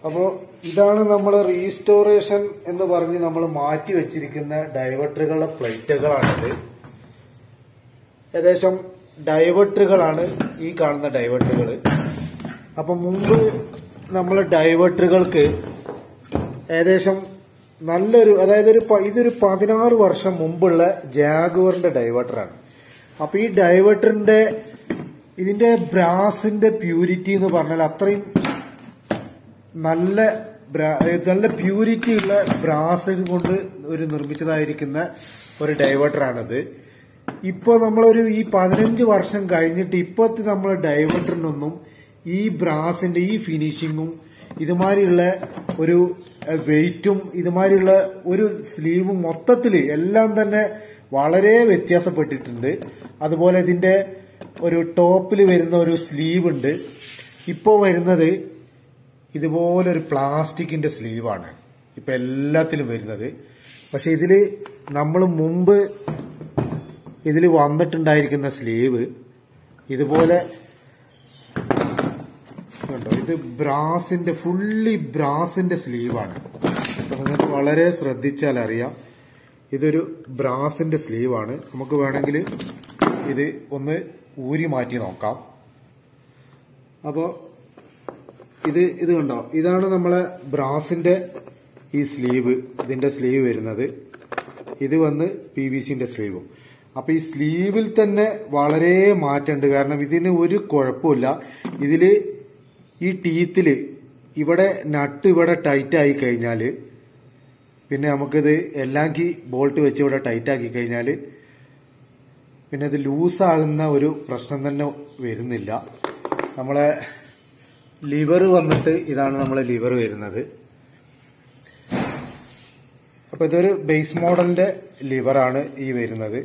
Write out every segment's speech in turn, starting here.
അപ്പോ ഇതാണ് നമ്മൾ റീസ്റ്റോറേഷൻ എന്ന് പറഞ്ഞ് നമ്മൾ മാറ്റി വെച്ചിരിക്കുന്ന ഡൈവേർട്ടറുകളുടെ പ്ലേറ്റുകളാണിത് ഏകദേശം ഡൈവേർട്ടറുകളാണ് ഈ കാണുന്ന ഡൈവേർട്ടറുകൾ അപ്പൊ മുമ്പ് നമ്മൾ ഡൈവേർട്ടറുകൾക്ക് ഏകദേശം നല്ലൊരു അതായത് ഒരു പ- ഇതൊരു പതിനാറ് വർഷം മുമ്പുള്ള ജാഗുവറിന്റെ ഡൈവേർട്ടറാണ് അപ്പൊ ഈ ഡൈവേർട്ടറിന്റെ ഇതിന്റെ ബ്രാസിന്റെ പ്യൂരിറ്റി എന്ന് പറഞ്ഞാൽ അത്രയും നല്ല ബ്രാ- നല്ല പ്യൂരിറ്റി ഉള്ള ബ്രാസ് കൊണ്ട് ഒരു നിർമ്മിച്ചതായിരിക്കുന്ന ഒരു ഡൈവേർട്ടറാണിത് ഇപ്പൊ നമ്മളൊരു ഈ പതിനഞ്ച് വർഷം കഴിഞ്ഞിട്ട് ഇപ്പോഴത്തെ നമ്മളെ ഡൈവേർട്ടറിനൊന്നും ഈ ബ്രാസിന്റെ ഈ ഫിനിഷിങ്ങും ഇതുമാതിരിയുള്ള ഒരു വെയിറ്റും ഇതുമാതിരിയുള്ള ഒരു സ്ലീവും മൊത്തത്തില് എല്ലാം തന്നെ വളരെ വ്യത്യാസപ്പെട്ടിട്ടുണ്ട് അതുപോലെ ഇതിന്റെ ഒരു ടോപ്പിൽ വരുന്ന ഒരു സ്ലീവ് ഉണ്ട് ഇപ്പോ വരുന്നത് ഇതുപോലെ ഒരു പ്ലാസ്റ്റിക്കിന്റെ സ്ലീവാണ് ഇപ്പൊ എല്ലാത്തിലും വരുന്നത് പക്ഷെ ഇതില് നമ്മൾ മുമ്പ് ഇതിൽ വന്നിട്ടുണ്ടായിരിക്കുന്ന സ്ലീവ് ഇതുപോലെ കണ്ടോ ഇത് ബ്രാസിന്റെ ഫുള്ളി ബ്രാസിന്റെ സ്ലീവാണ് അപ്പൊ നിങ്ങൾക്ക് വളരെ ശ്രദ്ധിച്ചാൽ അറിയാം ഇതൊരു ബ്രാസിന്റെ സ്ലീവാണ് നമുക്ക് വേണമെങ്കിൽ ഇത് ഒന്ന് ഊരി മാറ്റി നോക്കാം അപ്പോ ഇത് ഇത് കണ്ടോ ഇതാണ് നമ്മളെ ബ്രാസിന്റെ ഈ സ്ലീവ് ഇതിന്റെ സ്ലീവ് വരുന്നത് ഇത് വന്ന് പി വി സിന്റെ സ്ലീവും അപ്പൊ ഈ സ്ലീവിൽ തന്നെ വളരെ മാറ്റമുണ്ട് കാരണം ഇതിന് ഒരു കുഴപ്പമില്ല ഇതില് ഈ ടീത്തില് ഇവിടെ നട്ട് ഇവിടെ ടൈറ്റ് ആയി കഴിഞ്ഞാല് പിന്നെ നമുക്കിത് എല്ലാം കീ ബോൾട്ട് വെച്ച് ഇവിടെ ടൈറ്റ് ആക്കി കഴിഞ്ഞാല് പിന്നെ ഇത് ലൂസാകുന്ന ഒരു പ്രശ്നം തന്നെ വരുന്നില്ല നമ്മളെ ലിവർ വന്നിട്ട് ഇതാണ് നമ്മളെ ലിവർ വരുന്നത് അപ്പൊ ഇതൊരു ബേസ് മോഡലിന്റെ ലിവറാണ് ഈ വരുന്നത്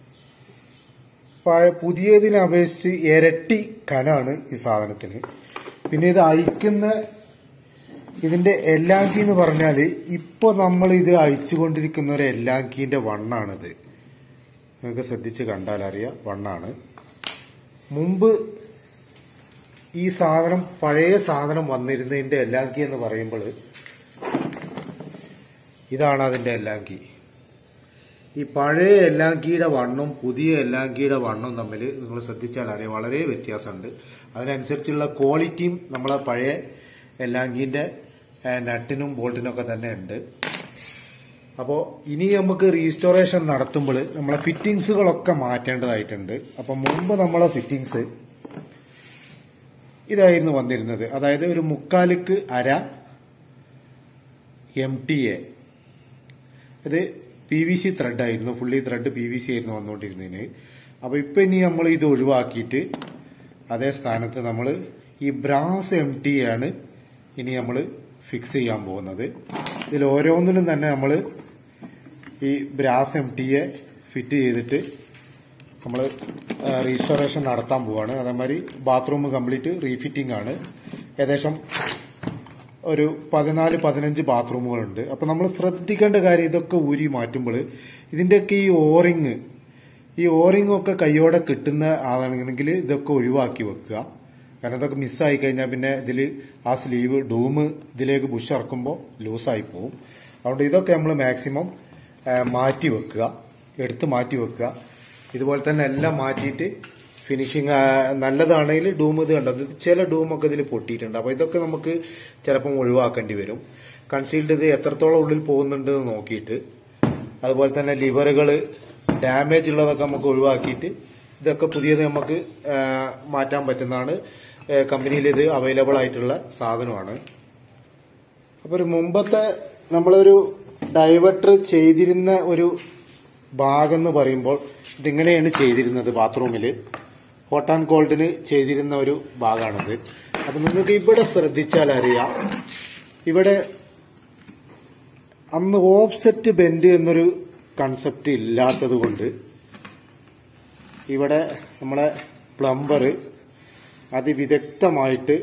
പഴയ പുതിയതിനെ അപേക്ഷിച്ച് ഇരട്ടി കനാണ് ഈ സാധനത്തിന് പിന്നെ ഇത് അയക്കുന്ന ഇതിന്റെ എല്ലാങ്കി എന്ന് പറഞ്ഞാല് ഇപ്പൊ നമ്മൾ ഇത് അയച്ചുകൊണ്ടിരിക്കുന്ന ഒരു എല്ലാങ്കിന്റെ വണ്ണാണിത് നിങ്ങൾക്ക് ശ്രദ്ധിച്ച് കണ്ടാൽ അറിയാം വണ്ണാണ് മുമ്പ് ഈ സാധനം പഴയ സാധനം വന്നിരുന്നതിന്റെ എല്ലാങ്കി എന്ന് പറയുമ്പോൾ ഇതാണ് അതിന്റെ എല്ലാങ്കി ഈ പഴയ എല്ലാങ്കിയുടെ വണ്ണും പുതിയ എല്ലാങ്കിയുടെ വണ്ണും തമ്മിൽ നിങ്ങൾ ശ്രദ്ധിച്ചാൽ അറിയാം വളരെ വ്യത്യാസമുണ്ട് അതിനനുസരിച്ചുള്ള ക്വാളിറ്റിയും നമ്മളെ പഴയ എല്ലാങ്കിന്റെ ഏഹ്, നട്ടിനും ബോൾട്ടിനും ഒക്കെ തന്നെ ഉണ്ട് അപ്പോൾ ഇനി നമുക്ക് റീസ്റ്റോറേഷൻ നടത്തുമ്പോൾ നമ്മളെ ഫിറ്റിങ്സുകളൊക്കെ മാറ്റേണ്ടതായിട്ടുണ്ട് അപ്പൊ മുമ്പ് നമ്മളെ ഫിറ്റിങ്സ് ഇതായിരുന്നു വന്നിരുന്നത് അതായത് ഒരു മുക്കാലിക്ക് അര എം ടി എ ഇത് പി വി സി ത്രെഡ് ആയിരുന്നു fully thread P V C ആയിരുന്നു വന്നുകൊണ്ടിരുന്നതിന് അപ്പൊ ഇപ്പൊ ഇനി നമ്മൾ ഇത് ഒഴിവാക്കിയിട്ട് അതേ സ്ഥാനത്ത് നമ്മൾ ഈ ബ്രാസ് എം ടി ആണ് ഇനി നമ്മൾ ഫിക്സ് ചെയ്യാൻ പോകുന്നത് ഇതിൽ ഓരോന്നിലും തന്നെ നമ്മൾ ഈ ബ്രാസ് എം ടിയെ ഫിറ്റ് ചെയ്തിട്ട് നമ്മൾ റീസ്റ്റോറേഷൻ നടത്താൻ പോവാണ് അതേമാതിരി ബാത്റൂം കംപ്ലീറ്റ് റീഫിറ്റിംഗ് ആണ് ഏകദേശം ഒരു പതിനാല് പതിനഞ്ച് ബാത്റൂമുകളുണ്ട് അപ്പൊ നമ്മൾ ശ്രദ്ധിക്കേണ്ട കാര്യം ഇതൊക്കെ ഊരി മാറ്റുമ്പോൾ ഇതിന്റെയൊക്കെ ഈ ഓറിങ് ഈ ഓറിങ് ഒക്കെ കൈയോടെ കിട്ടുന്ന ആളാണെങ്കിൽ ഇതൊക്കെ ഒഴിവാക്കി വെക്കുക കാരണം ഇതൊക്കെ മിസ്സായി കഴിഞ്ഞാൽ പിന്നെ ഇതിൽ ആ സ്ലീവ് ഡൂം ഇതിലേക്ക് ബുഷ് ഇറക്കുമ്പോൾ ലൂസായി പോകും അതുകൊണ്ട് ഇതൊക്കെ നമ്മൾ മാക്സിമം മാറ്റി വെക്കുക എടുത്ത് മാറ്റി വെക്കുക ഇതുപോലെ തന്നെ എല്ലാം മാറ്റിയിട്ട് ഫിനിഷിങ് നല്ലതാണെങ്കിൽ ഡൂം ഇത് കണ്ടോ ഇത് ചില ഡൂമൊക്കെ ഇതിൽ പൊട്ടിയിട്ടുണ്ട് അപ്പൊ ഇതൊക്കെ നമുക്ക് ചിലപ്പം ഒഴിവാക്കേണ്ടി വരും കൺസീൽഡ് ഇത് എത്രത്തോളം ഉള്ളിൽ പോകുന്നുണ്ട് എന്ന് നോക്കിയിട്ട് അതുപോലെ തന്നെ ലിവറുകൾ ഡാമേജ് ഉള്ളതൊക്കെ നമുക്ക് ഒഴിവാക്കിയിട്ട് ഇതൊക്കെ പുതിയത് നമുക്ക് ആ, മാറ്റാൻ പറ്റുന്നതാണ് കമ്പനിയിൽ ഇത് അവൈലബിൾ ആയിട്ടുള്ള സാധനമാണ് അപ്പൊ ഒരു മുമ്പത്തെ നമ്മളൊരു ഡൈവേർട്ടർ ചെയ്തിരുന്ന ഒരു ഭാഗം എന്ന് പറയുമ്പോൾ ഇതിങ്ങനെയാണ് ചെയ്തിരുന്നത് ബാത്റൂമിൽ ഹോട്ട് ആൻഡ് കോൾഡിന് ചെയ്തിരുന്ന ഒരു ഭാഗമാണിത് അപ്പൊ നിങ്ങൾക്ക് ഇവിടെ ശ്രദ്ധിച്ചാൽ അറിയാം ഇവിടെ അന്ന് ഓഫ്സെറ്റ് ബെൻഡ് എന്നൊരു കൺസെപ്റ്റ് ഇല്ലാത്തത് കൊണ്ട് ഇവിടെ നമ്മളെ പ്ലംബർ അതിവിദഗ്ധമായിട്ട്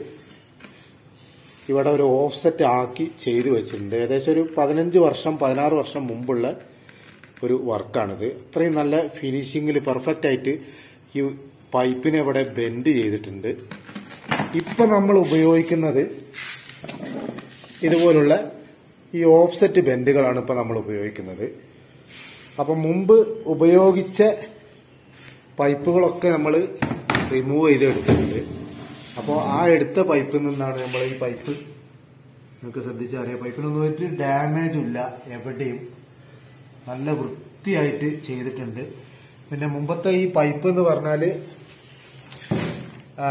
ഇവിടെ ഒരു ഓഫ്സെറ്റ് ആക്കി ചെയ്തു വെച്ചിട്ടുണ്ട് ഏകദേശം ഒരു പതിനഞ്ച് വർഷം പതിനാറ് വർഷം മുമ്പുള്ള ഒരു വർക്കാണിത് അത്രയും നല്ല ഫിനിഷിങ്ങിൽ പെർഫെക്റ്റ് ആയിട്ട് ഈ പൈപ്പിനെ ഇവിടെ ബെൻഡ് ചെയ്തിട്ടുണ്ട് ഇപ്പൊ നമ്മൾ ഉപയോഗിക്കുന്നത് ഇതുപോലുള്ള ഈ ഓഫ്സെറ്റ് ബെൻഡുകളാണ് ഇപ്പൊ നമ്മൾ ഉപയോഗിക്കുന്നത് അപ്പം മുമ്പ് ഉപയോഗിച്ച പൈപ്പുകളൊക്കെ നമ്മൾ റിമൂവ് ചെയ്ത് എടുത്തിട്ടുണ്ട് അപ്പോൾ ആ എടുത്ത പൈപ്പിൽ നിന്നാണ് നമ്മൾ ഈ പൈപ്പ് നിങ്ങൾക്ക് ശ്രദ്ധിച്ചറിയാം പൈപ്പിനൊന്നും ഒരു ഡാമേജും ഇല്ല എവിടെയും നല്ല വൃത്തിയായിട്ട് ചെയ്തിട്ടുണ്ട് പിന്നെ മുമ്പത്തെ ഈ പൈപ്പ് എന്ന് പറഞ്ഞാല് ആ,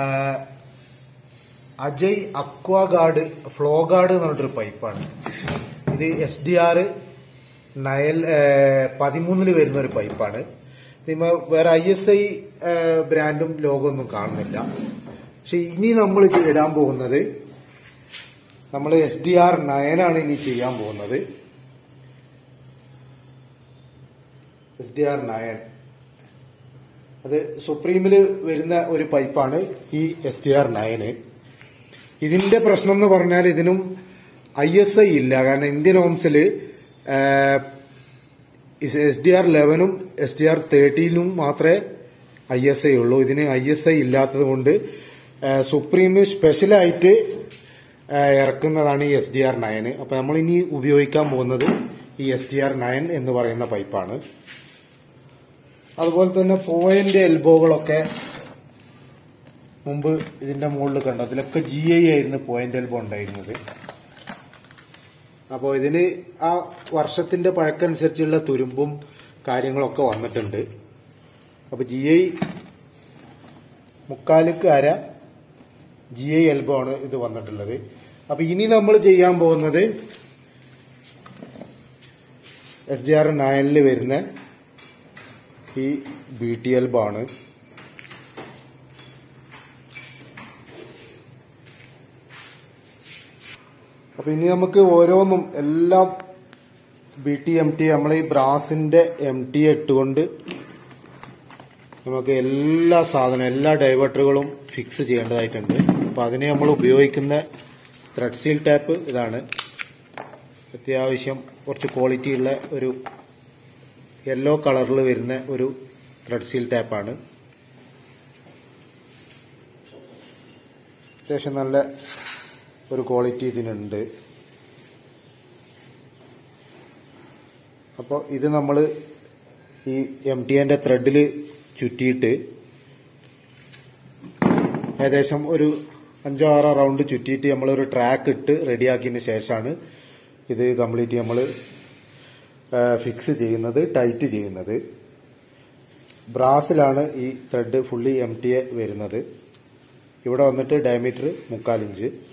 Ajay aqua guard flow guard എന്ന് പറഞ്ഞിട്ടൊരു പൈപ്പാണ് ഇത് എസ് ഡി ആർ നയൽ പതിമൂന്നില് വരുന്ന ഒരു പൈപ്പാണ് ഇതിമ വേറെ ഐ എസ് ഐ ബ്രാൻഡും ലോഗോ ഒന്നും കാണുന്നില്ല പക്ഷെ ഇനി നമ്മൾ ഇടാൻ പോകുന്നത് നമ്മൾ എസ് ഡി ആർ നയനാണ് ഇനി ചെയ്യാൻ പോകുന്നത് എസ് ഡി ആർ നയൻ അത് സുപ്രീമില് വരുന്ന ഒരു പൈപ്പാണ് ഈ എസ് ഡി ആർ നയന് ഇതിന്റെ പ്രശ്നം എന്ന് പറഞ്ഞാൽ ഇതിനും ഐ എസ് ഐ ഇല്ല കാരണം ഇന്ത്യൻ ഹോംസില് എസ് ഡി ആർ ലെവനും എസ് ഡി ആർ തേർട്ടീനും മാത്രമേ ഐ എസ് ഐ ഉള്ളൂ ഇതിന് ഐ എസ് ഐ ഇല്ലാത്തത് കൊണ്ട് സുപ്രീം സ്പെഷ്യലായിട്ട് ആ, ഇറക്കുന്നതാണ് ഈ എസ് ഡി ആർ നയന് അപ്പൊ നമ്മൾ ഇനി ഉപയോഗിക്കാൻ പോകുന്നത് ഈ എസ് ഡി ആർ നയൻ എന്ന് പറയുന്ന പൈപ്പാണ് അതുപോലെ തന്നെ പോയിന്റ് എൽബോകളൊക്കെ മുമ്പ് ഇതിന്റെ മുകളിൽ കണ്ടു അതിലൊക്കെ ജി ഐ ആയിരുന്നു പോയിന്റ് എൽബോ ഉണ്ടായിരുന്നത് അപ്പോൾ ഇതിന് ആ വർഷത്തിന്റെ പഴക്കനുസരിച്ചുള്ള തുരുമ്പും കാര്യങ്ങളൊക്കെ വന്നിട്ടുണ്ട് അപ്പൊ ജി ഐ മുക്കാലിക്ക് അര ജി ഐ എൽബോ ആണ് ഇത് വന്നിട്ടുള്ളത് അപ്പൊ ഇനി നമ്മൾ ചെയ്യാൻ പോകുന്നത് എസ് ഡി ആർ നയനിൽ വരുന്ന ഈ ബി ടി എൽബോ ആണ് അപ്പൊ ഇനി നമുക്ക് ഓരോന്നും എല്ലാം ബി ടി എം ടി നമ്മളെ ഈ ബ്രാസിന്റെ എം ടി ഇട്ടുകൊണ്ട് നമുക്ക് എല്ലാ സാധനം എല്ലാ ഡൈവേർട്ടറുകളും ഫിക്സ് ചെയ്യേണ്ടതായിട്ടുണ്ട് അപ്പൊ അതിന് നമ്മൾ ഉപയോഗിക്കുന്ന ത്രെഡ് സീൽ ടാപ്പ് ഇതാണ് അത്യാവശ്യം കുറച്ച് ക്വാളിറ്റി ഉള്ള ഒരു യെല്ലോ കളറിൽ വരുന്ന ഒരു ത്രെഡ് സീൽ ടാപ്പാണ് അത്യാവശ്യം നല്ല ഒരു ക്വാളിറ്റി ഇതിനുണ്ട് അപ്പോൾ ഇത് നമ്മൾ ഈ എം ടി എൻ്റെ ത്രെഡിൽ ചുറ്റിയിട്ട് ഏകദേശം ഒരു അഞ്ചോ ആറോ റൗണ്ട് ചുറ്റിയിട്ട് നമ്മളൊരു ട്രാക്ക് ഇട്ട് റെഡിയാക്കിയതിന് ശേഷമാണ് ഇത് കംപ്ലീറ്റ് നമ്മൾ ഫിക്സ് ചെയ്യുന്നത് ടൈറ്റ് ചെയ്യുന്നത് ബ്രാസിലാണ് ഈ thread fully M T A വരുന്നത് ഇവിടെ വന്നിട്ട് ഡയമീറ്റർ മുക്കാൽ ഇഞ്ച്